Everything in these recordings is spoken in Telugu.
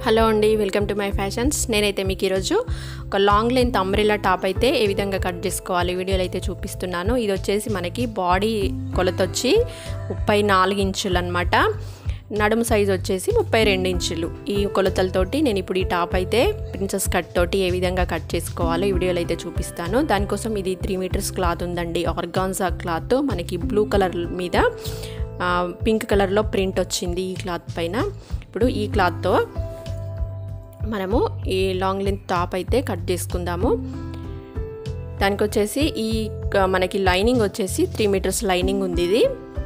హలో అండి వెల్కమ్ టు మై ఫ్యాషన్స్ నేనైతే మీకు ఈరోజు ఒక లాంగ్ లెంత్ అంబ్రెలా టాప్ అయితే ఏ విధంగా కట్ చేసుకోవాలి వీడియోలో అయితే చూపిస్తున్నాను ఇది వచ్చేసి మనకి బాడీ కొలత వచ్చి ముప్పై నాలుగు ఇంచులు అనమాట నడుము సైజ్ వచ్చేసి ముప్పై రెండు ఇంచులు ఈ కొలతలతోటి నేను ఇప్పుడు ఈ టాప్ అయితే ప్రిన్సెస్ కట్ తోటి ఏ విధంగా కట్ చేసుకోవాలో ఈ వీడియోలో అయితే చూపిస్తాను దానికోసం ఇది త్రీ మీటర్స్ క్లాత్ ఉందండి ఆర్గాన్జా క్లాత్ మనకి బ్లూ కలర్ మీద పింక్ కలర్లో ప్రింట్ వచ్చింది ఈ క్లాత్ పైన ఇప్పుడు ఈ క్లాత్తో మనము ఈ లాంగ్ లెంత్ టాప్ అయితే కట్ చేసుకుందాము దానికి వచ్చేసి ఈ మనకి లైనింగ్ వచ్చేసి త్రీ మీటర్స్ లైనింగ్ ఉంది ఇది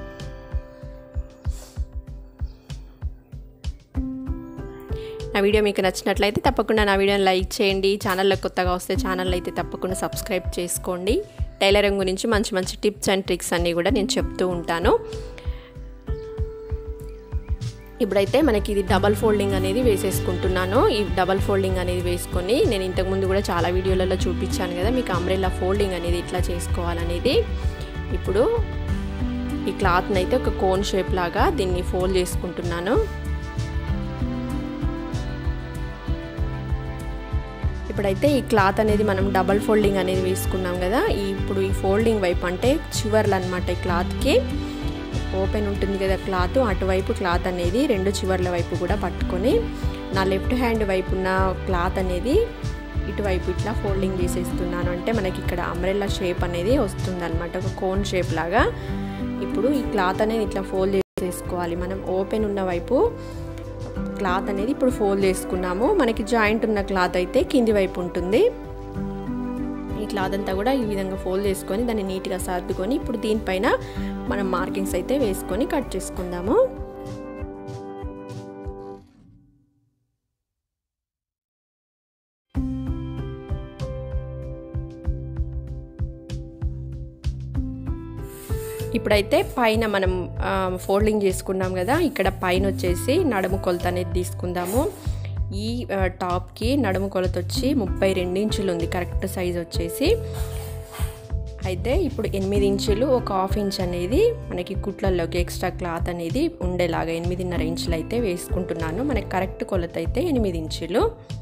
నా వీడియో మీకు నచ్చినట్లయితే తప్పకుండా నా వీడియోని లైక్ చేయండి ఛానల్లో కొత్తగా వస్తే ఛానల్ అయితే తప్పకుండా సబ్స్క్రైబ్ చేసుకోండి టైలరింగ్ గురించి మంచి మంచి టిప్స్ అండ్ ట్రిక్స్ అన్నీ కూడా నేను చెప్తూ ఉంటాను ఇప్పుడైతే మనకి ఇది డబల్ ఫోల్డింగ్ అనేది వేసేసుకుంటున్నాను ఈ డబల్ ఫోల్డింగ్ అనేది వేసుకొని నేను ఇంతకుముందు కూడా చాలా వీడియోలలో చూపించాను కదా మీకు అంబ్రెల్లా ఫోల్డింగ్ అనేది ఇట్లా చేసుకోవాలనేది ఇప్పుడు ఈ క్లాత్ని అయితే ఒక కోన్ షేప్ లాగా దీన్ని ఫోల్డ్ చేసుకుంటున్నాను ఇప్పుడైతే ఈ క్లాత్ అనేది మనం డబల్ ఫోల్డింగ్ అనేది వేసుకున్నాం కదా ఇప్పుడు ఈ ఫోల్డింగ్ వైపు అంటే చివర్లు అనమాట ఈ క్లాత్కి ఓపెన్ ఉంటుంది కదా క్లాత్ అటువైపు క్లాత్ అనేది రెండు చివర్ల వైపు కూడా పట్టుకొని నా లెఫ్ట్ హ్యాండ్ వైపు ఉన్న క్లాత్ అనేది ఇటువైపు ఇట్లా ఫోల్డింగ్ చేసేస్తున్నాను అంటే మనకి ఇక్కడ అంబ్రెల్లా షేప్ అనేది వస్తుంది అనమాట ఒక కోన్ షేప్ లాగా ఇప్పుడు ఈ క్లాత్ అనేది ఇట్లా ఫోల్డ్ చేసేసుకోవాలి మనం ఓపెన్ ఉన్న వైపు క్లాత్ అనేది ఇప్పుడు ఫోల్డ్ చేసుకున్నాము మనకి జాయింట్ ఉన్న క్లాత్ అయితే కింది వైపు ఉంటుంది ఈ క్లాత్ అంతా కూడా ఈ విధంగా ఫోల్డ్ చేసుకొని దాన్ని నీట్గా సర్దుకొని ఇప్పుడు దీనిపైన మనం మార్కింగ్స్ అయితే వేసుకొని కట్ చేసుకుందాము ఇప్పుడైతే పైన మనం ఫోల్డింగ్ చేసుకున్నాం కదా ఇక్కడ పైన వచ్చేసి నడుము కొలత అనేది తీసుకుందాము ఈ టాప్కి నడుము కొలత వచ్చి ముప్పై రెండు ఇంచులు ఉంది కరెక్ట్ సైజ్ వచ్చేసి అయితే ఇప్పుడు ఎనిమిది ఇంచులు ఒక హాఫ్ ఇంచ్ అనేది మనకి కుట్లల్లోకి ఎక్స్ట్రా క్లాత్ అనేది ఉండేలాగా ఎనిమిదిన్నర ఇంచులు అయితే వేసుకుంటున్నాను మనకి కరెక్ట్ కొలత అయితే ఎనిమిది ఇంచులు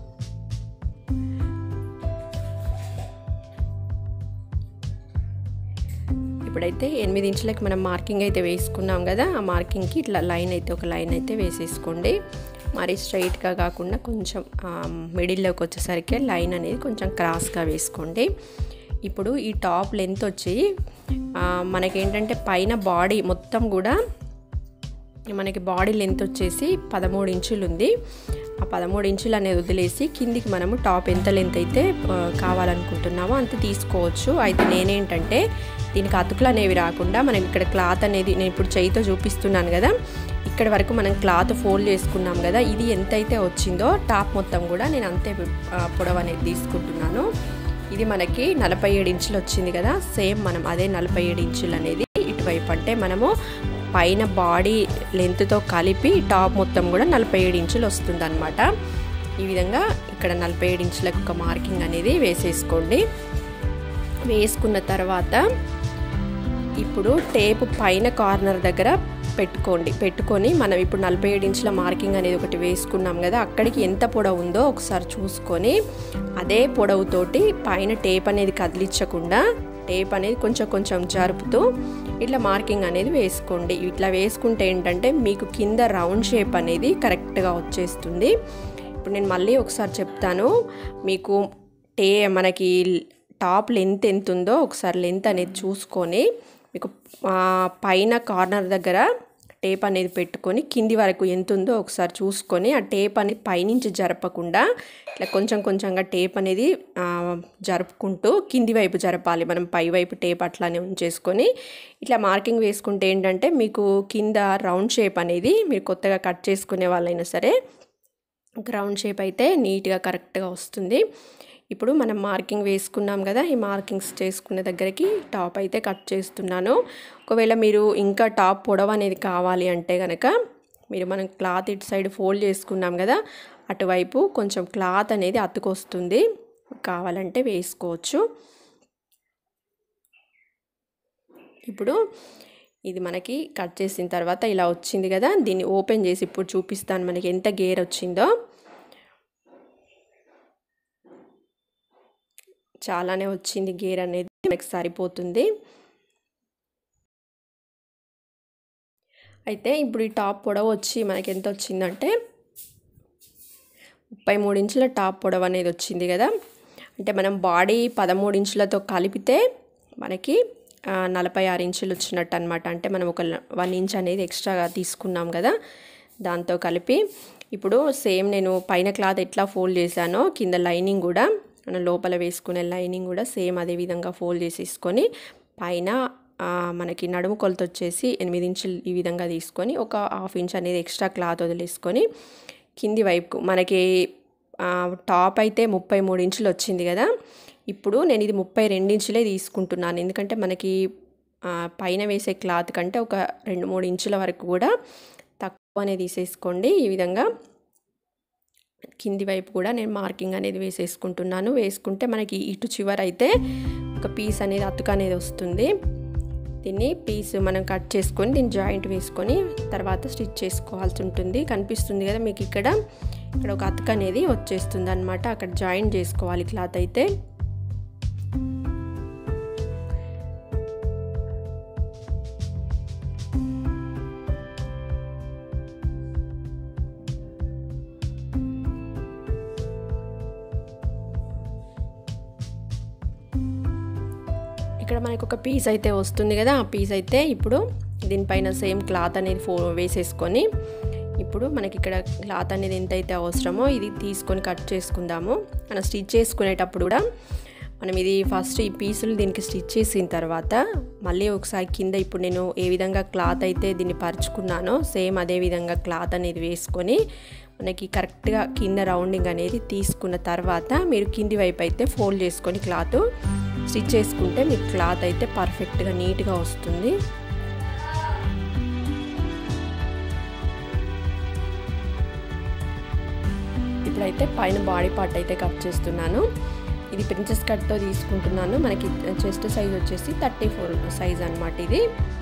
ఇప్పుడైతే ఎనిమిది ఇంచులకి మనం మార్కింగ్ అయితే వేసుకున్నాం కదా ఆ మార్కింగ్కి ఇట్లా లైన్ అయితే ఒక లైన్ అయితే వేసేసుకోండి మరి స్ట్రైట్గా కాకుండా కొంచెం మిడిల్లోకి వచ్చేసరికి లైన్ అనేది కొంచెం క్రాస్గా వేసుకోండి ఇప్పుడు ఈ టాప్ లెంత్ వచ్చి మనకేంటంటే పైన బాడీ మొత్తం కూడా మనకి బాడీ లెంత్ వచ్చేసి పదమూడు ఇంచులు ఉంది ఆ పదమూడు ఇంచులు అనేది వదిలేసి కిందికి మనము టాప్ ఎంత లెంత్ అయితే కావాలనుకుంటున్నామో అంత తీసుకోవచ్చు అయితే నేనేంటంటే దీనికి అతుకులు అనేవి రాకుండా మనం ఇక్కడ క్లాత్ అనేది నేను ఇప్పుడు చేయితో చూపిస్తున్నాను కదా ఇక్కడ వరకు మనం క్లాత్ ఫోల్డ్ చేసుకున్నాం కదా ఇది ఎంతైతే వచ్చిందో టాప్ మొత్తం కూడా నేను అంతే పొడవు అనేది తీసుకుంటున్నాను ఇది మనకి నలభై ఏడు ఇంచులు వచ్చింది కదా సేమ్ మనం అదే నలభై ఏడు ఇంచులు అనేది ఇటువైపు అంటే మనము పైన బాడీ లెంత్తో కలిపి టాప్ మొత్తం కూడా నలభై ఏడు ఇంచులు వస్తుంది అనమాట ఈ విధంగా ఇక్కడ నలభై ఏడు ఇంచులకు ఒక మార్కింగ్ అనేది వేసేసుకోండి వేసుకున్న తర్వాత ఇప్పుడు టేప్ పైన కార్నర్ దగ్గర పెట్టుకోండి పెట్టుకొని మనం ఇప్పుడు నలభై ఏడు ఇంచుల మార్కింగ్ అనేది ఒకటి వేసుకున్నాం కదా అక్కడికి ఎంత పొడవు ఉందో ఒకసారి చూసుకొని అదే పొడవుతోటి పైన టేప్ అనేది కదిలించకుండా టేప్ అనేది కొంచెం కొంచెం జరుపుతూ ఇట్లా మార్కింగ్ అనేది వేసుకోండి ఇట్లా వేసుకుంటే ఏంటంటే మీకు కింద రౌండ్ షేప్ అనేది కరెక్ట్గా వచ్చేస్తుంది ఇప్పుడు నేను మళ్ళీ ఒకసారి చెప్తాను మీకు టే మనకి టాప్ లెంత్ ఎంత ఉందో ఒకసారి లెంత్ అనేది చూసుకొని మీకు పైన కార్నర్ దగ్గర టేప్ అనేది పెట్టుకొని కింది వరకు ఎంత ఉందో ఒకసారి చూసుకొని ఆ టేప్ అనేది పైనుంచి జరపకుండా ఇట్లా కొంచెం కొంచెంగా టేప్ అనేది జరుపుకుంటూ కింది వైపు జరపాలి మనం పై వైపు టేప్ అట్లానే ఉంచేసుకొని ఇట్లా మార్కింగ్ వేసుకుంటే ఏంటంటే మీకు కింద రౌండ్ షేప్ అనేది మీరు కొత్తగా కట్ చేసుకునే వాళ్ళైనా సరే రౌండ్ షేప్ అయితే నీట్గా కరెక్ట్గా వస్తుంది ఇప్పుడు మనం మార్కింగ్ వేసుకున్నాం కదా ఈ మార్కింగ్స్ చేసుకునే దగ్గరికి టాప్ అయితే కట్ చేస్తున్నాను ఒకవేళ మీరు ఇంకా టాప్ పొడవు అనేది కావాలి అంటే కనుక మీరు మనం క్లాత్ ఇటు సైడ్ ఫోల్డ్ చేసుకున్నాం కదా అటువైపు కొంచెం క్లాత్ అనేది అతుకొస్తుంది కావాలంటే వేసుకోవచ్చు ఇప్పుడు ఇది మనకి కట్ చేసిన తర్వాత ఇలా వచ్చింది కదా దీన్ని ఓపెన్ చేసి ఇప్పుడు చూపిస్తాను మనకి ఎంత గేర్ వచ్చిందో చాలానే వచ్చింది గేర్ అనేది మనకి సరిపోతుంది అయితే ఇప్పుడు ఈ టాప్ పొడవు వచ్చి మనకి ఎంత వచ్చిందంటే ముప్పై మూడు ఇంచుల టాప్ పొడవు అనేది వచ్చింది కదా అంటే మనం బాడీ పదమూడు ఇంచులతో కలిపితే మనకి నలభై ఆరు ఇంచులు వచ్చినట్టు అనమాట అంటే మనం ఒక వన్ ఇంచ్ అనేది ఎక్స్ట్రాగా తీసుకున్నాం కదా దాంతో కలిపి ఇప్పుడు సేమ్ నేను పైన క్లాత్ ఎట్లా ఫోల్డ్ చేశానో కింద లైనింగ్ కూడా మనం లోపల వేసుకునే లైనింగ్ కూడా సేమ్ అదే విధంగా ఫోల్డ్ చేసేసుకొని పైన మనకి నడుము కొలత వచ్చేసి ఎనిమిది ఇంచులు ఈ విధంగా తీసుకొని ఒక హాఫ్ ఇంచ్ అనేది ఎక్స్ట్రా క్లాత్ వదిలేసుకొని కింది వైపుకు మనకి టాప్ అయితే ముప్పై మూడు ఇంచులు వచ్చింది కదా ఇప్పుడు నేను ఇది ముప్పై రెండు ఇంచులే తీసుకుంటున్నాను ఎందుకంటే మనకి పైన వేసే క్లాత్ కంటే ఒక రెండు మూడు ఇంచుల వరకు కూడా తక్కువనే తీసేసుకోండి ఈ విధంగా కింది వైపు కూడా నేను మార్కింగ్ అనేది వేసేసుకుంటున్నాను వేసుకుంటే మనకి ఇటు చివర అయితే ఒక పీస్ అనేది అతుక అనేది వస్తుంది దీన్ని పీస్ మనం కట్ చేసుకొని దీన్ని జాయింట్ వేసుకొని తర్వాత స్టిచ్ చేసుకోవాల్సి ఉంటుంది కనిపిస్తుంది కదా మీకు ఇక్కడ ఇక్కడ ఒక అతుక అనేది వచ్చేస్తుంది అనమాట అక్కడ జాయింట్ చేసుకోవాలి క్లాత్ అయితే ఇక్కడ మనకు ఒక పీస్ అయితే వస్తుంది కదా ఆ పీస్ అయితే ఇప్పుడు దీనిపైన సేమ్ క్లాత్ అనేది ఫో వేసేసుకొని ఇప్పుడు మనకి ఇక్కడ క్లాత్ అనేది ఎంతైతే అవసరమో ఇది తీసుకొని కట్ చేసుకుందాము మనం స్టిచ్ చేసుకునేటప్పుడు కూడా మనం ఇది ఫస్ట్ ఈ పీసులు దీనికి స్టిచ్ చేసిన తర్వాత మళ్ళీ ఒకసారి కింద ఇప్పుడు నేను ఏ విధంగా క్లాత్ అయితే దీన్ని పరుచుకున్నానో సేమ్ అదే విధంగా క్లాత్ అనేది వేసుకొని మనకి కరెక్ట్గా కింద రౌండింగ్ అనేది తీసుకున్న తర్వాత మీరు కింది వైపు అయితే ఫోల్డ్ చేసుకొని క్లాత్ స్టిచ్ చేసుకుంటే మీకు క్లాత్ అయితే పర్ఫెక్ట్గా నీట్గా వస్తుంది ఇప్పుడైతే పైన బాడీ పార్ట్ అయితే కట్ చేస్తున్నాను ఇది ప్రిన్సెస్ కట్తో తీసుకుంటున్నాను మనకి చెస్ట్ సైజ్ వచ్చేసి థర్టీ ఫోర్ సైజ్ అనమాట ఇది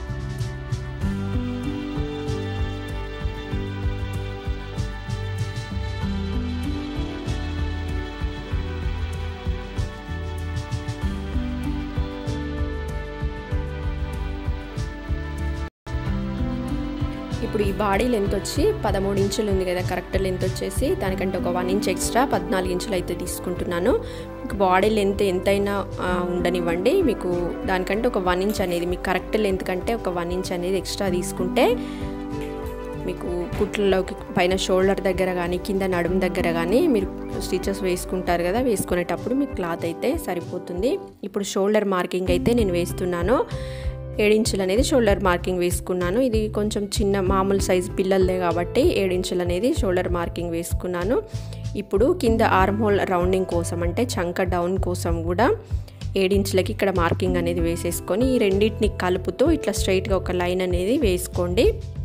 ఇప్పుడు ఈ బాడీ లెంత్ వచ్చి పదమూడు ఇంచులు ఉంది కదా కరెక్ట్ లెంత్ వచ్చేసి దానికంటే ఒక వన్ ఇంచ్ ఎక్స్ట్రా పద్నాలుగు ఇంచులు అయితే తీసుకుంటున్నాను మీకు బాడీ లెంత్ ఎంతైనా ఉండనివ్వండి మీకు దానికంటే ఒక వన్ ఇంచ్ అనేది మీకు కరెక్ట్ లెంత్ కంటే ఒక వన్ ఇంచ్ అనేది ఎక్స్ట్రా తీసుకుంటే మీకు కుట్లలోకి పైన షోల్డర్ దగ్గర కానీ కింద నడుము దగ్గర కానీ మీరు స్టిచెస్ వేసుకుంటారు కదా వేసుకునేటప్పుడు మీకు క్లాత్ అయితే సరిపోతుంది ఇప్పుడు షోల్డర్ మార్కింగ్ అయితే నేను వేస్తున్నాను ఏడించులు అనేది షోల్డర్ మార్కింగ్ వేసుకున్నాను ఇది కొంచెం చిన్న మామూలు సైజ్ పిల్లలదే కాబట్టి ఏడించులు అనేది షోల్డర్ మార్కింగ్ వేసుకున్నాను ఇప్పుడు కింద ఆర్మ్ హోల్ రౌండింగ్ కోసం అంటే చంక డౌన్ కోసం కూడా ఏడించులకి ఇక్కడ మార్కింగ్ అనేది వేసేసుకొని ఈ రెండింటిని కలుపుతూ ఇట్లా స్ట్రైట్గా ఒక లైన్ అనేది వేసుకోండి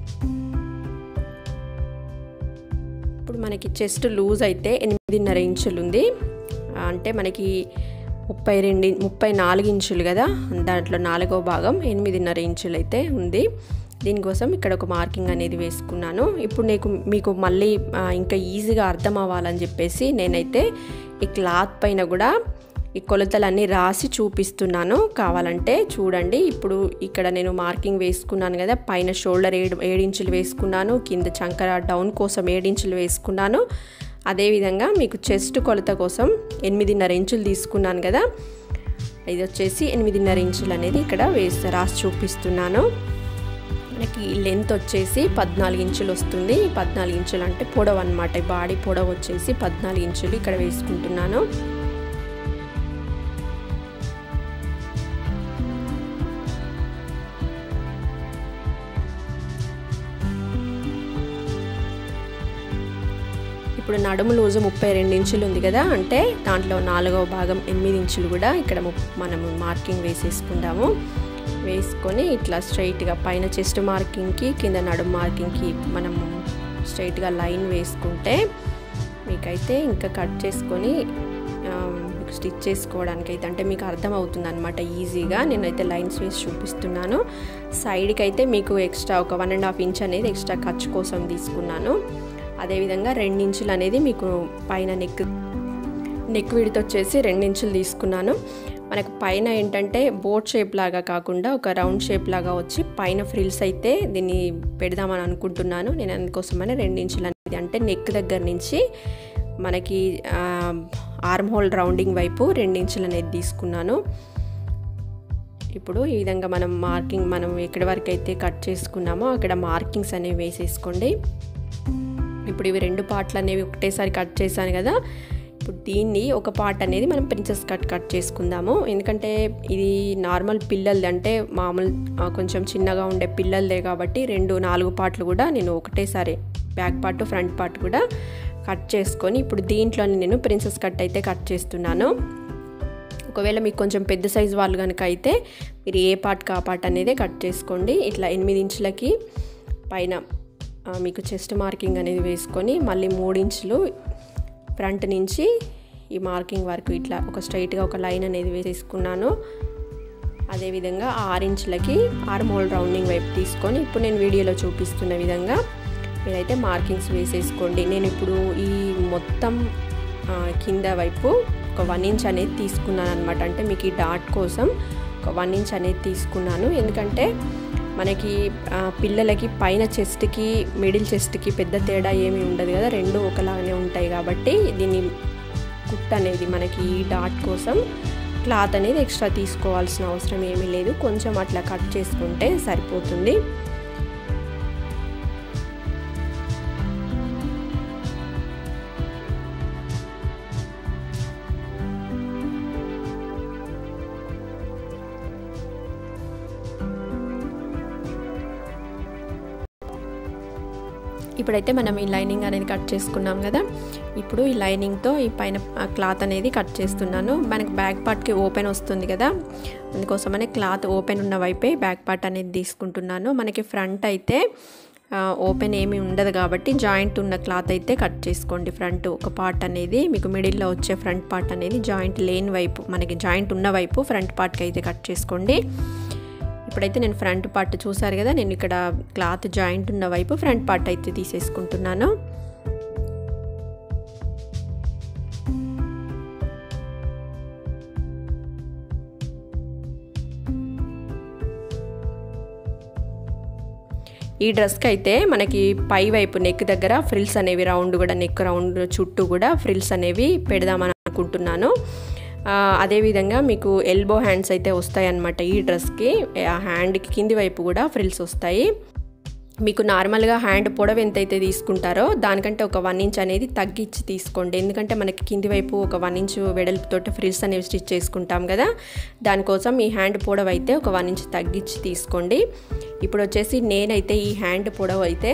ఇప్పుడు మనకి చెస్ట్ లూజ్ అయితే ఎనిమిదిన్నర ఇంచులు ఉంది అంటే మనకి ముప్పై రెండు ముప్పై నాలుగు ఇంచులు కదా దాంట్లో నాలుగో భాగం ఎనిమిదిన్నర ఇంచులు అయితే ఉంది దీనికోసం ఇక్కడ ఒక మార్కింగ్ అనేది వేసుకున్నాను ఇప్పుడు నీకు మీకు మళ్ళీ ఇంకా ఈజీగా అర్థం అవ్వాలని చెప్పేసి నేనైతే ఈ క్లాత్ పైన కూడా ఈ కొలతలన్నీ రాసి చూపిస్తున్నాను కావాలంటే చూడండి ఇప్పుడు ఇక్కడ నేను మార్కింగ్ వేసుకున్నాను కదా పైన షోల్డర్ ఏడు ఏడించులు వేసుకున్నాను కింద చంకర డౌన్ కోసం ఏడించులు వేసుకున్నాను అదేవిధంగా మీకు చెస్ట్ కొలత కోసం ఎనిమిదిన్నర ఇంచులు తీసుకున్నాను కదా ఇది వచ్చేసి ఎనిమిదిన్నర ఇంచులు అనేది ఇక్కడ వేసి రాసి చూపిస్తున్నాను మనకి లెంత్ వచ్చేసి పద్నాలుగు ఇంచులు వస్తుంది పద్నాలుగు ఇంచులు అంటే పొడవు అనమాట బాడీ పొడవు వచ్చేసి పద్నాలుగు ఇంచులు ఇక్కడ వేసుకుంటున్నాను ఇప్పుడు నడుము లూజు ముప్పై రెండు ఇంచులు ఉంది కదా అంటే దాంట్లో నాలుగవ భాగం ఎనిమిది ఇంచులు కూడా ఇక్కడ మనము మార్కింగ్ వేసేసుకుందాము వేసుకొని ఇట్లా స్ట్రైట్గా పైన చెస్ట్ మార్కింగ్కి కింద నడుము మార్కింగ్కి మనము స్ట్రైట్గా లైన్ వేసుకుంటే మీకైతే ఇంకా కట్ చేసుకొని మీకు స్టిచ్ చేసుకోవడానికి అయితే అంటే మీకు అర్థమవుతుంది అనమాట ఈజీగా నేనైతే లైన్స్ వేసి చూపిస్తున్నాను సైడ్కి అయితే మీకు ఎక్స్ట్రా ఒక వన్ అండ్ హాఫ్ ఇంచ్ అనేది ఎక్స్ట్రా ఖర్చు కోసం తీసుకున్నాను అదేవిధంగా రెండించులు అనేది మీకు పైన నెక్ నెక్ విడత వచ్చేసి రెండించులు తీసుకున్నాను మనకు పైన ఏంటంటే బోట్ షేప్ లాగా కాకుండా ఒక రౌండ్ షేప్ లాగా వచ్చి పైన ఫ్రిల్స్ అయితే దీన్ని పెడదామని అనుకుంటున్నాను నేను అందుకోసమని రెండించులు అనేది అంటే నెక్ దగ్గర నుంచి మనకి ఆర్మ్ హోల్ రౌండింగ్ వైపు రెండించులు అనేది తీసుకున్నాను ఇప్పుడు ఈ విధంగా మనం మార్కింగ్ మనం ఎక్కడి వరకు అయితే కట్ చేసుకున్నామో అక్కడ మార్కింగ్స్ అనేవి వేసేసుకోండి ఇప్పుడు ఇవి రెండు పార్ట్లు అనేవి ఒకటేసారి కట్ చేశాను కదా ఇప్పుడు దీన్ని ఒక పార్ట్ అనేది మనం ప్రిన్సెస్ కట్ కట్ చేసుకుందాము ఎందుకంటే ఇది నార్మల్ పిల్లలది అంటే మామూలు కొంచెం చిన్నగా ఉండే పిల్లలదే కాబట్టి రెండు నాలుగు పార్ట్లు కూడా నేను ఒకటేసారి బ్యాక్ పార్ట్ ఫ్రంట్ పార్ట్ కూడా కట్ చేసుకొని ఇప్పుడు దీంట్లోనే నేను ప్రిన్సెస్ కట్ అయితే కట్ చేస్తున్నాను ఒకవేళ మీకు కొంచెం పెద్ద సైజు వాళ్ళు కనుక అయితే మీరు ఏ పార్ట్ కా పార్ట్ అనేది కట్ చేసుకోండి ఇట్లా ఎనిమిది ఇంచులకి పైన మీకు చెస్ట్ మార్కింగ్ అనేది వేసుకొని మళ్ళీ మూడు ఇంచులు ఫ్రంట్ నుంచి ఈ మార్కింగ్ వరకు ఇట్లా ఒక స్ట్రైట్గా ఒక లైన్ అనేది వేసేసుకున్నాను అదేవిధంగా ఆరు ఇంచులకి ఆరు మోల్ రౌండింగ్ వైపు తీసుకొని ఇప్పుడు నేను వీడియోలో చూపిస్తున్న విధంగా మీరైతే మార్కింగ్స్ వేసేసుకోండి నేను ఇప్పుడు ఈ మొత్తం కింద వైపు ఒక వన్ ఇంచ్ అనేది తీసుకున్నాను అనమాట అంటే మీకు ఈ డాట్ కోసం ఒక వన్ ఇంచ్ అనేది తీసుకున్నాను ఎందుకంటే మనకి పిల్లలకి పైన చెస్ట్కి మిడిల్ చెస్ట్కి పెద్ద తేడా ఏమీ ఉండదు కదా రెండు ఒకలాగానే ఉంటాయి కాబట్టి దీన్ని కుట్ అనేది మనకి ఈ డాట్ కోసం క్లాత్ అనేది ఎక్స్ట్రా తీసుకోవాల్సిన అవసరం ఏమీ లేదు కొంచెం అట్లా కట్ చేసుకుంటే సరిపోతుంది ఇప్పుడైతే మనం ఈ లైనింగ్ అనేది కట్ చేసుకున్నాం కదా ఇప్పుడు ఈ లైనింగ్తో ఈ పైన క్లాత్ అనేది కట్ చేస్తున్నాను మనకి బ్యాక్ పార్ట్కి ఓపెన్ వస్తుంది కదా అందుకోసమనే క్లాత్ ఓపెన్ ఉన్న వైపే బ్యాక్ పార్ట్ అనేది తీసుకుంటున్నాను మనకి ఫ్రంట్ అయితే ఓపెన్ ఏమీ ఉండదు కాబట్టి జాయింట్ ఉన్న క్లాత్ అయితే కట్ చేసుకోండి ఫ్రంట్ ఒక పార్ట్ అనేది మీకు మిడిల్లో వచ్చే ఫ్రంట్ పార్ట్ అనేది జాయింట్ లేని వైపు మనకి జాయింట్ ఉన్న వైపు ఫ్రంట్ పార్ట్కి అయితే కట్ చేసుకోండి ఇప్పుడైతే నేను ఫ్రంట్ పార్ట్ చూసారు కదా నేను ఇక్కడ క్లాత్ జాయింట్ ఉన్న వైపు ఫ్రంట్ పార్ట్ అయితే తీసేసుకుంటున్నాను ఈ డ్రెస్కి అయితే మనకి పై వైపు నెక్ దగ్గర ఫ్రిల్స్ అనేవి రౌండ్ కూడా నెక్ రౌండ్ చుట్టూ కూడా ఫ్రిల్స్ అనేవి పెడదామని అనుకుంటున్నాను అదేవిధంగా మీకు ఎల్బో హ్యాండ్స్ అయితే వస్తాయి అన్నమాట ఈ డ్రెస్కి ఆ హ్యాండ్కి కింది వైపు కూడా ఫ్రిల్స్ వస్తాయి మీకు నార్మల్గా హ్యాండ్ పొడవు ఎంతైతే తీసుకుంటారో దానికంటే ఒక వన్ ఇంచ్ అనేది తగ్గించి తీసుకోండి ఎందుకంటే మనకి కింది వైపు ఒక వన్ ఇంచ్ వెడల్పుతో ఫ్రిల్స్ అనేవి స్టిచ్ చేసుకుంటాం కదా దానికోసం ఈ హ్యాండ్ పొడవు అయితే ఒక వన్ ఇంచ్ తగ్గించి తీసుకోండి ఇప్పుడు వచ్చేసి నేనైతే ఈ హ్యాండ్ పొడవు అయితే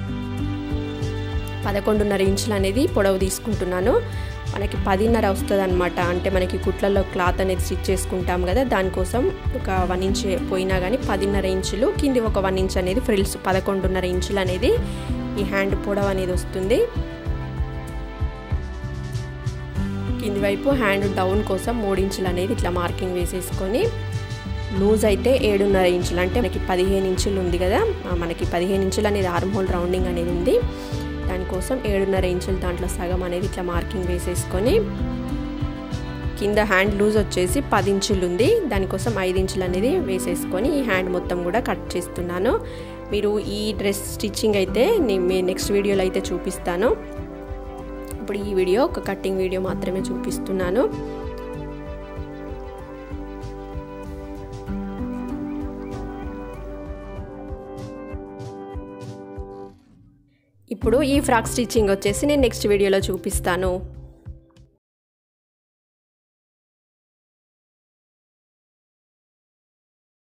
పదకొండున్నర ఇంచులు అనేది పొడవు తీసుకుంటున్నాను మనకి పదిన్నర వస్తుంది అనమాట అంటే మనకి కుట్లలో క్లాత్ అనేది స్టిచ్ చేసుకుంటాం కదా దానికోసం ఒక వన్ ఇంచ్ పోయినా కానీ పదిన్నర ఇంచులు కింది ఒక వన్ ఇంచ్ అనేది ఫ్రిల్స్ పదకొండున్నర ఇంచులు అనేది ఈ హ్యాండ్ పొడవు అనేది వస్తుంది కింది వైపు హ్యాండ్ డౌన్ కోసం మూడు ఇంచులు అనేది ఇట్లా మార్కింగ్ వేసేసుకొని లూజ్ అయితే ఏడున్నర ఇంచులు అంటే మనకి పదిహేను ఇంచులు ఉంది కదా మనకి పదిహేను ఇంచులు అనేది ఆర్మ్ హోల్ రౌండింగ్ అనేది ఉంది దానికోసం ఏడున్నర ఇంచులు దాంట్లో సగం అనేది ఇట్లా మార్కింగ్ వేసేసుకొని కింద హ్యాండ్ లూజ్ వచ్చేసి పది ఇంచులు ఉంది దానికోసం ఐదు ఇంచులు అనేది వేసేసుకొని ఈ హ్యాండ్ మొత్తం కూడా కట్ చేస్తున్నాను మీరు ఈ డ్రెస్ స్టిచ్చింగ్ అయితే నేను నెక్స్ట్ వీడియోలో అయితే చూపిస్తాను ఇప్పుడు ఈ వీడియో ఒక కటింగ్ వీడియో మాత్రమే చూపిస్తున్నాను ఇప్పుడు ఈ ఫ్రాక్ స్టిచ్చింగ్ వచ్చేసి నేను నెక్స్ట్ వీడియోలో చూపిస్తాను